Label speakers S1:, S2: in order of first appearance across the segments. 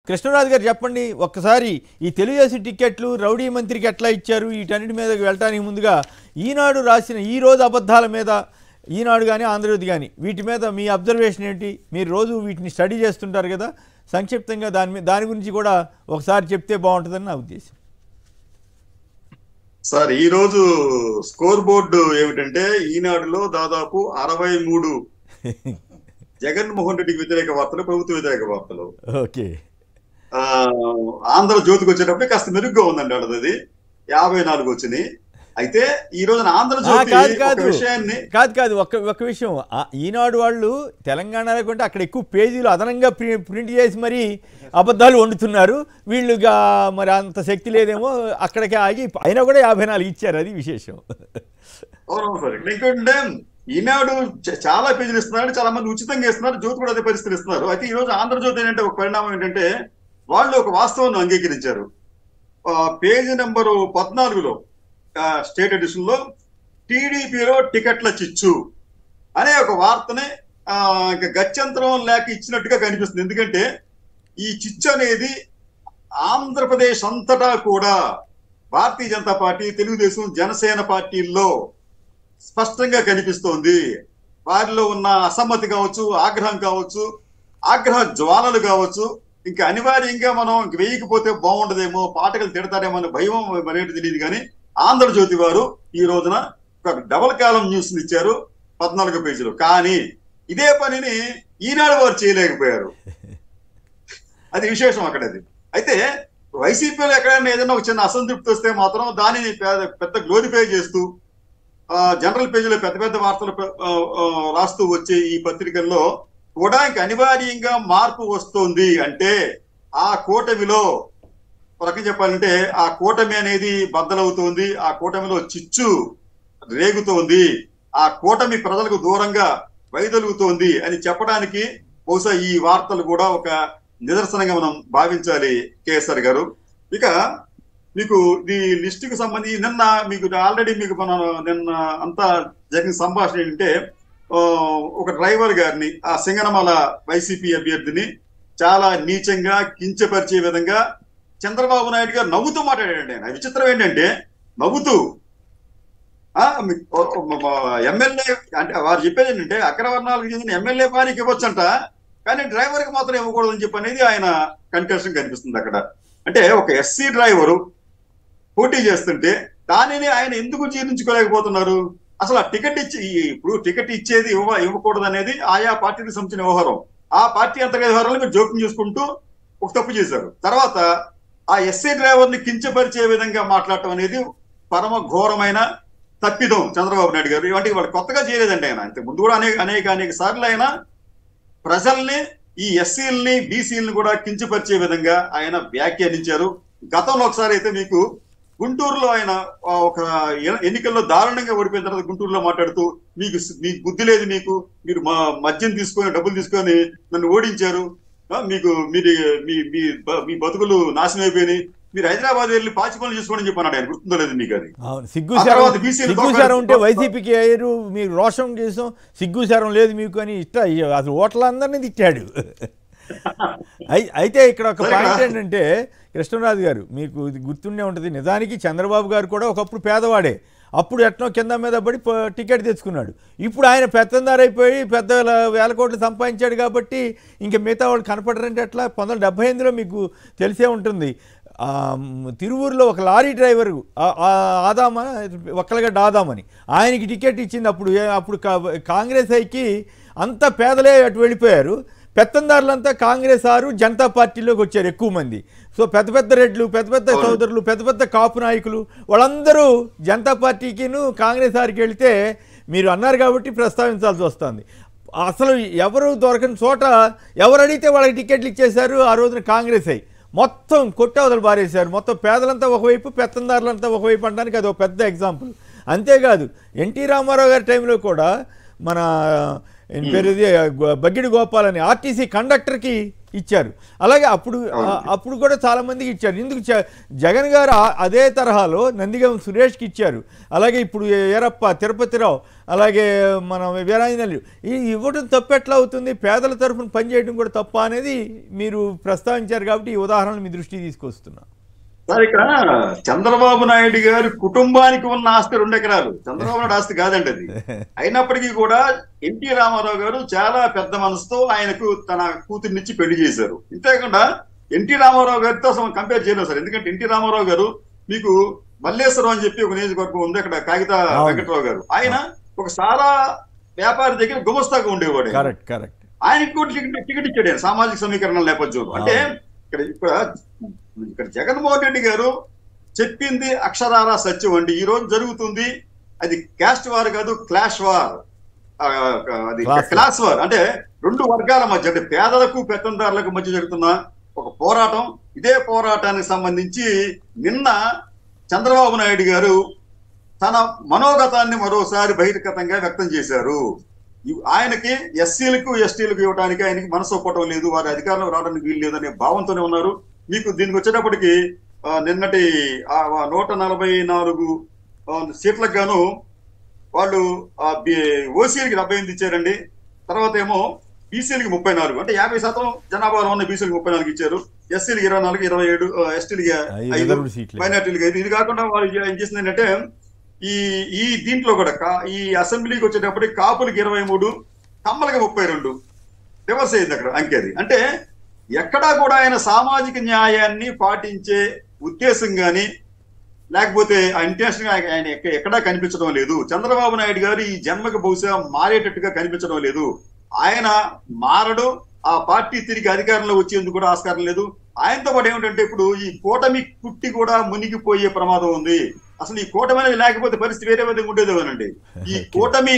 S1: కృష్ణరాజు గారు చెప్పండి ఒక్కసారి ఈ తెలుగుదేశం టికెట్లు రౌడీ మంత్రికి ఎట్లా ఇచ్చారు వీటన్నిటి మీద వెళ్ళటానికి ముందుగా ఈనాడు రాసిన ఈ రోజు అబద్ధాల మీద ఈనాడు కానీ ఆంధ్రజ్యోతి కానీ వీటి మీద మీ అబ్జర్వేషన్ ఏంటి మీరు రోజు వీటిని స్టడీ చేస్తుంటారు కదా సంక్షిప్తంగా దాని మీద దాని గురించి కూడా ఒకసారి చెప్తే బాగుంటుందని నా ఉద్దేశం
S2: సార్ ఈ రోజు స్కోర్ బోర్డు ఏమిటంటే ఈనాడులో దాదాపు అరవై మూడు జగన్మోహన్ రెడ్డికి వ్యతిరేక వార్తలు ప్రభుత్వ వ్యతిరేక వార్తలు
S1: ఓకే
S2: ఆ ఆంధ్రజ్యోతికి వచ్చేటప్పుడు కాస్త మెరుగ్గా ఉందండి వాళ్ళది అది యాభై నాలుగు వచ్చినాయి అయితే ఈ రోజున
S1: ఆ,
S2: ఆంధ్రజ్యోతి
S1: కాదు
S2: ఒక
S1: కాదు
S2: విషయాన్ని
S1: కాదు కాదు ఒక ఒక విషయం ఆ, ఈనాడు వాళ్ళు తెలంగాణలో కొంటే అక్కడ ఎక్కువ పేజీలు అదనంగా ప్రి- ప్రింట్ చేసి మరి అబద్ధాలు వండుతున్నారు వీళ్ళుగా మరి అంత శక్తి లేదేమో అక్కడికి ఆగి అయినా కూడా యాభై నాలుగు ఇచ్చారు అది విశేషం
S2: అవునవును సార్ ఇక్కడ ఇంకోటి ఈనాడు చ- చాలా పేజీలు ఇస్తున్నారు చాలా మంది ఉచితంగా ఇస్తున్నారు జ్యోతి కూడా అదే పరిస్థితులు ఇస్తున్నారు అయితే ఈ రోజు ఆంధ్రజ్యోతి ఏంటంటే ఒక పరిణామం ఏంటంటే వాళ్ళు ఒక వాస్తవాన్ని అంగీకరించారు ఆ, పేజీ నెంబరు పద్నాలుగులో ఆ, స్టేట్ ఎడిషన్ లో టీడీపీలో టికెట్ల చిచ్చు అనే ఒక వార్తని ఆ, ఇంకా గత్యంతరం లేక ఇచ్చినట్టుగా కనిపిస్తుంది ఎందుకంటే ఈ చిచ్చు అనేది ఆంధ్రప్రదేశ్ అంతటా కూడా భారతీయ జనతా పార్టీ తెలుగుదేశం జనసేన పార్టీల్లో స్పష్టంగా కనిపిస్తోంది వారిలో ఉన్న అసమ్మతి కావచ్చు ఆగ్రహం కావచ్చు ఆగ్రహ జ్వాలలు కావచ్చు ఇంకా అనివార్యంగా మనం ఇంక వేయకపోతే బాగుండదేమో పాటలు తిడతారేమో అనే భయం మరేంటి తెలియదు కానీ ఆంధ్రజ్యోతి వారు ఈ రోజున ఒక డబల్ కాలం న్యూస్ ఇచ్చారు పద్నాలుగో పేజీలో కానీ ఇదే పనిని ఈనాడు వారు చేయలేకపోయారు అది విశేషం అక్కడ అది అయితే వైసీపీలో ఎక్కడైనా ఏదైనా ఒక చిన్న అసంతృప్తి వస్తే మాత్రం దానిని పెద్ద- పెద్ద గ్లోరిఫై చేస్తూ ఆ, జనరల్ పేజీలో పెద్ద పెద్ద వార్తలు పె- ఆ, ఆ, రాస్తూ వచ్చే ఈ పత్రికల్లో కూడా ఇంక అనివార్యంగా మార్పు వస్తుంది అంటే ఆ కూటమిలో ఒక రకంగా చెప్పాలంటే ఆ కూటమి అనేది బద్దలవుతోంది ఆ కూటమిలో చిచ్చు రేగుతోంది ఆ కూటమి ప్రజలకు దూరంగా వైదొలుగుతోంది అని చెప్పడానికి బహుశా ఈ వార్తలు కూడా ఒక నిదర్శనంగా మనం భావించాలి కేఎస్ఆర్ గారు ఇక మీకు ఈ లిస్ట్ కి సంబంధించి నిన్న మీకు ఆల్రెడీ మీకు మన నిన్న అంతా జరిగిన సంభాషణ ఏంటంటే ఆ, ఒక డ్రైవర్ గారిని ఆ సింగనమల వైసీపీ అభ్యర్థిని చాలా నీచంగా కించపరిచే విధంగా చంద్రబాబు నాయుడు గారు నవ్వుతూ మాట్లాడాడు ఆయన విచిత్రం ఏంటంటే నవ్వుతూ ఆ, మీ- ఓ- ఓ- మ- మ- ఎమ్మెల్యే అంటే వారు చెప్పేది ఏంటంటే అగ్రవర్ణాలకు చెందిన ఎమ్మెల్యే పానికి ఇవ్వచ్చంట కానీ డ్రైవర్ కి మాత్రం ఇవ్వకూడదని చెప్పి అనేది ఆయన కన్కర్షన్ కనిపిస్తుంది అక్కడ అంటే ఒక ఎస్సీ డ్రైవరు పోటీ చేస్తుంటే దానిని ఆయన ఎందుకు జీర్ణించుకోలేకపోతున్నారు అసలు ఆ టికెట్ ఇచ్చి ఈ- ఇప్పుడు టికెట్ ఇచ్చేది ఇవ్వ ఇవ్వకూడదు అనేది ఆయా పార్టీకి సంబంధించిన వ్యవహారం ఆ పార్టీ అంతర్గత వ్యవహారాలు మీరు జోక్యం చేసుకుంటూ ఒక తప్పు చేశారు తర్వాత ఆ ఎస్సీ డ్రైవర్ ని కించపరిచే విధంగా మాట్లాడటం అనేది పరమ ఘోరమైన తప్పిదం చంద్రబాబు నాయుడు గారు ఇవంటి వాళ్ళు కొత్తగా చేయలేదండి ఆయన ఇంతకు ముందు కూడా అనేక అనేక అనేక సార్లు ఆయన ప్రజల్ని ఈ ఎస్సీలని బీసీలని కూడా కించపరిచే విధంగా ఆయన వ్యాఖ్యానించారు గతంలో ఒకసారి అయితే మీకు గుంటూరులో ఆయన ఆ, ఒక ఎ- ఎన్నికల్లో దారుణంగా ఓడిపోయిన తర్వాత గుంటూరులో మాట్లాడుతూ మీకు స్- మీకు బుద్ధి లేదు మీకు మీరు మా మద్యం తీసుకొని డబ్బులు తీసుకొని నన్ను ఓడించారు ఆ, మీకు మీరు మీ మీ బ- మీ బతుకులు నాశనం అయిపోయినాయి మీరు హైదరాబాద్ వెళ్ళి పాచి పనులు చేసుకోండి చెప్పి అన్నాడు ఆయన గుర్తుందో లేదు మీకు అది
S1: అవును సిగ్గు
S2: ఆ
S1: శారం
S2: తర్వాత BC లు
S1: సిగ్గు
S2: తోక-
S1: శారం ఉంటే వైసీపీకి అయ్యారు మీరు రోషం చేసాం సిగ్గు శారం లేదు మీకు అని ఇష్ట అసలు ఓట్లందరినీ తిట్టాడు అయి- అయితే ఇక్కడ ఒక
S2: సరే
S1: పాయింట్
S2: కదా.
S1: ఏంటంటే కృష్ణరాజు గారు మీకు ఇది గుర్తుండే ఉంటుంది నిజానికి చంద్రబాబు గారు కూడా ఒకప్పుడు పేదవాడే అప్పుడు ఎట్నో కింద మీద పడి ప- టికెట్ తెచ్చుకున్నాడు ఇప్పుడు ఆయన పెత్తందారైపోయి పెద్ద ల- వేల కోట్లు సంపాదించాడు కాబట్టి ఇంకా మిగతా వాళ్ళు కనపడరంటే ఎట్లా పంతొమ్మిది వందల డెబ్బై ఎనిమిదిలో మీకు తెలిసే ఉంటుంది ఆ, మ్, తిరువూరులో ఒక లారీ డ్రైవరు ఆ- ఆ ఆదామ ఒక్కలగడ్డ ఆదామని ఆయనకి టికెట్ ఇచ్చింది అప్పుడు ఏ- అప్పుడు కా- కాంగ్రెస్ ఐకి అంత పేదలే అటు వెళ్ళిపోయారు పెత్తందారులంతా కాంగ్రెస్ ఆరు జనతా పార్టీలోకి వచ్చారు ఎక్కువ మంది సో పెద్ద పెద్ద రెడ్లు పెద్ద పెద్ద
S2: అవును.
S1: సోదరులు పెద్ద పెద్ద కాపు నాయకులు వాళ్ళందరూ జనతా పార్టీకిను కాంగ్రెస్ ఆరికి వెళ్తే మీరు అన్నారు కాబట్టి ప్రస్తావించాల్సి వస్తుంది అసలు ఎవరు దొరకని చోట ఎవరు అడిగితే వాళ్ళకి టికెట్లు ఇచ్చేశారు ఆ రోజున కాంగ్రెస్ అయి మొత్తం కొట్టవదలు బారేశారు మొత్తం పేదలంతా ఒకవైపు పెత్తందారులంతా ఒకవైపు అనడానికి అది ఒక పెద్ద ఎగ్జాంపుల్ అంతేకాదు ఎన్టీ రామారావు గారి టైంలో కూడా మన ఈయన పేరు ఇది, గో- బగ్గిడి గోపాల్ అని ఆర్టీసీ కండక్టర్కి ఇచ్చారు అలాగే అప్పుడు ఆ, అప్పుడు కూడా చాలా మందికి ఇచ్చారు ఇందుకు చ- జగన్ గారు ఆ- అదే తరహాలో నందిగం సురేష్కి ఇచ్చారు అలాగే ఇప్పుడు ఏరప్ప తిరుపతిరావు అలాగే మన వీరాంజనేయులు ఈ ఇవ్వడం తప్పు ఎట్లా అవుతుంది పేదల తరఫున పనిచేయడం కూడా తప్ప అనేది మీరు ప్రస్తావించారు కాబట్టి ఈ ఉదాహరణలు మీ దృష్టికి తీసుకొస్తున్నా
S2: సార్ ఇక్కడ చంద్రబాబు నాయుడు గారి కుటుంబానికి ఉన్న ఆస్తి రెండు ఎకరాలు చంద్రబాబు నాయుడు ఆస్తి కాదండి అది అయినప్పటికీ కూడా ఎన్టీ రామారావు గారు చాలా పెద్ద మనసుతో ఆయనకు తన కూతుర్నిచ్చి పెళ్లి చేశారు ఇంతేకాకుండా ఎన్టీ రామారావు గారితో అసలు కంపేర్ చేయలేదు సార్ ఎందుకంటే ఎన్టీ రామారావు గారు మీకు మల్లేశ్వరం అని చెప్పి ఒక నియోజకవర్గం ఉంది అక్కడ కాగిత
S1: అవును.
S2: వెంకటరావు గారు ఆయన ఒక సారా వ్యాపారి దగ్గర గుమస్తాగా ఉండేవాడు ఆయన.
S1: కరెక్ట్ కరెక్ట్
S2: ఆయనకి కూడా టికెట్ టికెట్ ఇచ్చాడు ఆయన సామాజిక సమీకరణల నేపథ్యంలో అంటే ఇక్కడ ఇక్కడ ఇక్కడ జగన్మోహన్ రెడ్డి గారు చెప్పింది అక్షరారా సత్యం అండి ఈ రోజు జరుగుతుంది అది క్యాస్ట్ వార్ కాదు క్లాష్ వార్ ఆ, అది
S1: Class war.
S2: క్లాస్ వార్ అంటే రెండు వర్గాల మధ్య అంటే పేదలకు పెత్తందారులకు మధ్య జరుగుతున్న ఒక పోరాటం ఇదే పోరాటానికి సంబంధించి నిన్న చంద్రబాబు నాయుడు గారు తన మనోగతాన్ని మరోసారి బహిర్గతంగా వ్యక్తం చేశారు ఇవ్- ఆయనకి ఎస్సీలకు ఎస్టీలకు ఇవ్వడానికి ఆయనకి మనసు ఒప్పటం లేదు వారి అధికారంలో రావడానికి వీలు లేదనే భావంతోనే ఉన్నారు మీకు దీనికి వచ్చేటప్పటికి ఆ, నిన్నటి ఆ ఆ నూట నలభై నాలుగు ఆ, సీట్లకు గాను వాళ్ళు ఓసీలకి డెబ్బై ఎనిమిది ఇచ్చారండి తర్వాత ఏమో బీసీలకి ముప్పై నాలుగు అంటే యాభై శాతం జనాభాలో ఉన్న బీసీలకు ముప్పై నాలుగు ఇచ్చారు ఎస్సీలకి ఇరవై నాలుగు ఇరవై ఏడు ఎస్టీలకి
S1: ఐదు
S2: ఐదు
S1: రిజర్వ్డ్ సీట్లు
S2: మైనార్టీలకి ఐదు ఇది కాకుండా వాళ్ళు ఏం చేసింది ఏంటంటే ఈ ఈ దీంట్లో కూడా కా- ఈ అసెంబ్లీకి వచ్చేటప్పటికి కాపులకి ఇరవై మూడు కమ్మలకి ముప్పై రెండు రివర్స్ అయింది అక్కడ అంకేది అంటే ఎక్కడా కూడా ఆయన సామాజిక న్యాయాన్ని పాటించే ఉద్దేశం గాని లేకపోతే ఇంటెన్షన్ గా ఆయన ఎక్క- ఎక్కడా కనిపించడం లేదు చంద్రబాబు నాయుడు గారు ఈ జన్మకు బహుశా మారేటట్టుగా కనిపించడం లేదు ఆయన మారడు ఆ పార్టీ తిరిగి అధికారంలో వచ్చేందుకు కూడా ఆస్కారం లేదు ఆయనతో పాటు ఏమిటంటే ఇప్పుడు ఈ కూటమి కుట్టి కూడా మునిగిపోయే ప్రమాదం ఉంది అసలు ఈ కూటమి అనేది లేకపోతే పరిస్థితి వేరే విధంగా ఉండేదేమోనండి ఈ కూటమి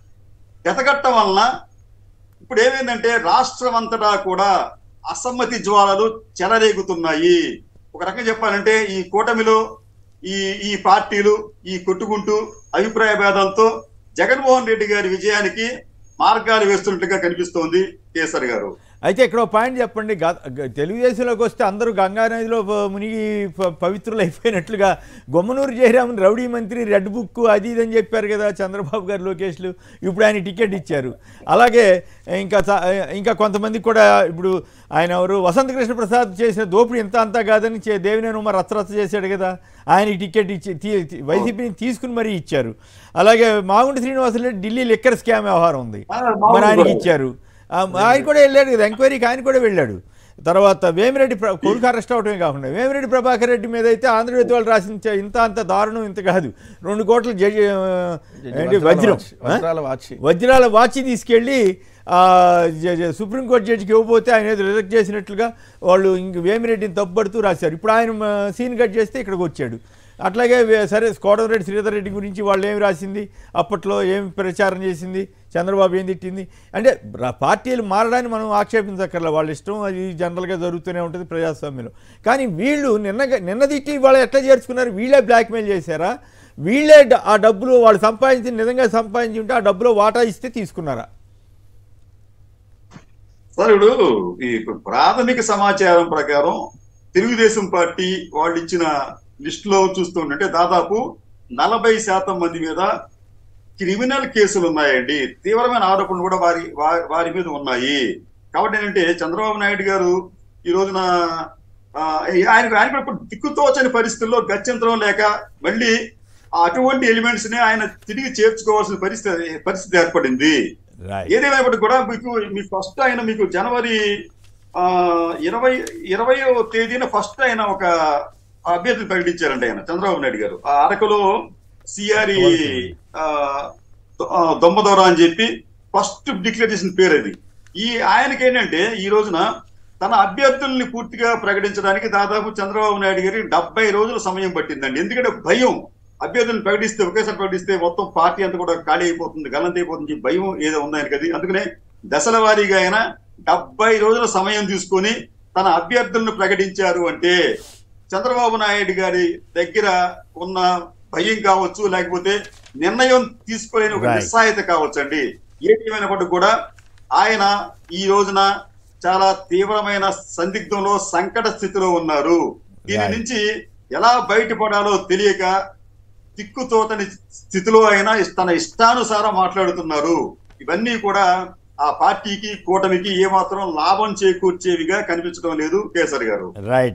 S2: ఎతగట్టం వలన ఇప్పుడు ఏమైందంటే రాష్ట్రం అంతటా కూడా అసమ్మతి జ్వాలలు చెలరేగుతున్నాయి ఒక రకంగా చెప్పాలంటే ఈ కూటమిలో ఈ ఈ పార్టీలు ఈ కొట్టుకుంటూ అభిప్రాయ భేదాలతో జగన్మోహన్ రెడ్డి గారి విజయానికి మార్గాలు వేస్తున్నట్టుగా కనిపిస్తోంది కేసర్ గారు
S1: అయితే ఇక్కడ ఒక పాయింట్ చెప్పండి గ- గ- తెలుగుదేశంలోకి వస్తే అందరూ గంగా నదిలో ప- మునిగి ప- పవిత్రులు అయిపోయినట్లుగా గొమ్మనూరు జయరామన్ రౌడీ మంత్రి రెడ్ బుక్ అది ఇది అని చెప్పారు కదా చంద్రబాబు గారు లోకేష్లు ఇప్పుడు ఆయన టికెట్ ఇచ్చారు అలాగే ఇంకా చా- ఇంకా కొంతమంది కూడా ఇప్పుడు ఆయన ఎవరు వసంత కృష్ణ ప్రసాద్ చేసిన దోపిడీ ఇంత అంతా కాదని చే- దేవినేని ఉమర్ రచ్చరచ్చ చేశాడు కదా ఆయనకి టికెట్ ఇచ్చి తీ- తీ- వైసీపీని తీసుకుని మరీ ఇచ్చారు అలాగే మాగుంటి శ్రీనివాసరెడ్డి ఢిల్లీ లిక్కర్ స్కామ్ వ్యవహారం ఉంది
S2: ఆ, మాగుంటి
S1: మరి ఆయనకి
S2: కూడా.
S1: ఇచ్చారు ఆ, ఆయన కూడా వెళ్ళాడు కదా ఎంక్వైరీకి ఆయన కూడా వెళ్ళాడు తర్వాత వేమిరెడ్డి ప్ర- కొడుకు అరెస్ట్ అవటమే కాకుండా వేమిరెడ్డి ప్రభాకర్ రెడ్డి మీద అయితే ఆంధ్రజ్యోతి వాళ్ళు రాసిన చ- ఇంత అంత దారుణం ఇంత కాదు రెండు కోట్ల జడ్జి ఆ, ఏంటి వజ్రం ఆ?
S3: వజ్రాల వాచి
S1: వజ్రాల వాచి తీసుకెళ్ళి ఆ, జ- జ- సుప్రీంకోర్టు జడ్జికి ఇవ్వబోతే ఆయన ఏదో రిజెక్ట్ చేసినట్లుగా వాళ్ళు ఇంక వేమిరెడ్డిని తప్పుపడుతూ రాశారు ఇప్పుడు ఆయన మ, సీన్ కట్ చేస్తే ఇక్కడికి వచ్చాడు అట్లాగే వే- సరే కోటమిరెడ్డి శ్రీధర్ రెడ్డి గురించి వాళ్ళు ఏమి రాసింది అప్పట్లో ఏమి ప్రచారం చేసింది చంద్రబాబు ఏం తిట్టింది అంటే ర- పార్టీలు మారడాన్ని మనం ఆక్షేపించక్కర్లా వాళ్ళ ఇష్టం అది జనరల్గా జరుగుతూనే ఉంటుంది ప్రజాస్వామ్యంలో కానీ వీళ్ళు నిన్న నిన్న తిట్టి వాళ్ళు ఎట్లా చేర్చుకున్నారు వీళ్ళే బ్లాక్మెయిల్ చేశారా వీళ్ళే డ- ఆ డబ్బులు వాళ్ళు సంపాదించి నిజంగా సంపాదించి ఉంటే ఆ డబ్బులో వాటా ఇస్తే తీసుకున్నారా
S2: సార్ ఇప్పుడు ఈ ప్రాథమిక సమాచారం ప్రకారం తెలుగుదేశం పార్టీ వాళ్ళు ఇచ్చిన లిస్ట్ లో చూస్తుంటే దాదాపు నలభై శాతం మంది మీద క్రిమినల్ కేసులు ఉన్నాయండి తీవ్రమైన ఆరోపణలు కూడా వారి వా- వారి మీద ఉన్నాయి కాబట్టి ఏంటంటే చంద్రబాబు నాయుడు గారు ఈ రోజున ఆ, ఆయన ఆయన కూడా ఇప్పుడు దిక్కుతోచని పరిస్థితుల్లో గత్యంతరం లేక మళ్ళీ అటువంటి ఎలిమెంట్స్ ని ఆయన తిరిగి చేర్చుకోవాల్సిన పరిస్థితి పరిస్థితి ఏర్పడింది
S1: రైట్
S2: ఏదేమైనప్పటికీ కూడా మీకు మీ ఫస్ట్ ఆయన మీకు జనవరి ఆ ఇరవై ఇరవయో తేదీన ఫస్ట్ ఆయన ఒక అభ్యర్థిని ప్రకటించారండి ఆయన చంద్రబాబు నాయుడు గారు ఆ అరకులో సిఆర్ఈ దొమ్మదొర అని చెప్పి ఫస్ట్ డిక్లేర్ చేసిన పేరు అది ఈ ఆయనకి ఏంటంటే ఈ రోజున తన అభ్యర్థుల్ని పూర్తిగా ప్రకటించడానికి దాదాపు చంద్రబాబు నాయుడు గారికి డెబ్బై రోజుల సమయం పట్టిందండి ఎందుకంటే భయం అభ్యర్థులను ప్రకటిస్తే ఒకేసారి ప్రకటిస్తే మొత్తం పార్టీ అంతా కూడా ఖాళీ అయిపోతుంది గల్లంత అయిపోతుంది ఈ భయం ఏదో ఉంది ఆయనకి అది అందుకనే దశల వారీగా ఆయన డెబ్బై రోజుల సమయం తీసుకొని తన అభ్యర్థులను ప్రకటించారు అంటే చంద్రబాబు నాయుడు గారి దగ్గర ఉన్న భయం కావచ్చు లేకపోతే నిర్ణయం తీసుకోలేని ఒక
S1: Right.
S2: నిస్సాయత కావచ్చు అండి ఏమైనప్పటికీ కూడా ఆయన ఈ రోజున చాలా తీవ్రమైన సందిగ్ధంలో సంకట స్థితిలో ఉన్నారు దీని
S1: Right.
S2: నుంచి ఎలా బయటపడాలో తెలియక దిక్కుతోతని స్థితిలో అయినా తన ఇష్టానుసారం మాట్లాడుతున్నారు ఇవన్నీ కూడా ఆ పార్టీకి కూటమికి ఏమాత్రం లాభం చేకూర్చేవిగా కనిపించడం లేదు కేసరి గారు
S1: రైట్